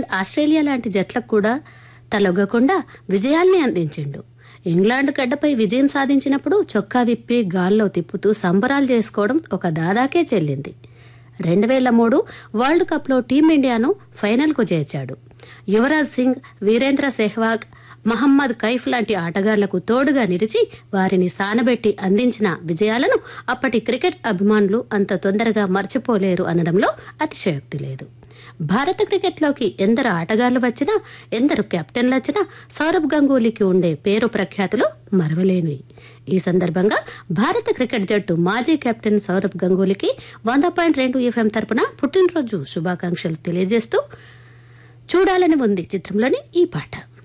Australia లాంటి జట్లకు కూడా తలొగ్గకుండా విజయాల్ని అందించిండు England గడ్డపై విజయం సాధించినప్పుడు చొక్కా విప్పి గాల్లో తిప్పుతూ సంబరాలు చేసుకోవడం ఒక దాదాకే చెల్లింది రెండు వేల మూడు వరల్డ్ కప్లో టీమిండియాను ఫైనల్కు చేర్చాడు యువరాజ్ సింగ్ వీరేంద్ర సెహ్వాగ్ మహమ్మద్ కైఫ్ లాంటి ఆటగాళ్లకు తోడుగా నిలిచి వారిని సానబెట్టి అందించిన విజయాలను అప్పటి క్రికెట్ అభిమానులు అంత తొందరగా మర్చిపోలేరు అనడంలో అతిశయోక్తి లేదు భారత క్రికెట్లోకి ఎందరు ఆటగాళ్లు వచ్చినా ఎందరు కెప్టెన్లు వచ్చినా సౌరభ్ గంగూలీకి ఉండే పేరు ప్రఖ్యాతులు మరవలేనివి ఈ సందర్భంగా భారత క్రికెట్ జట్టు మాజీ కెప్టెన్ సౌరభ్ గంగూలీకి వంద పాయింట్ రెండు ఎఫ్ఎం తరపున పుట్టినరోజు శుభాకాంక్షలు తెలియజేస్తూ చూడాలని ఉంది చిత్రంలోని ఈ పాట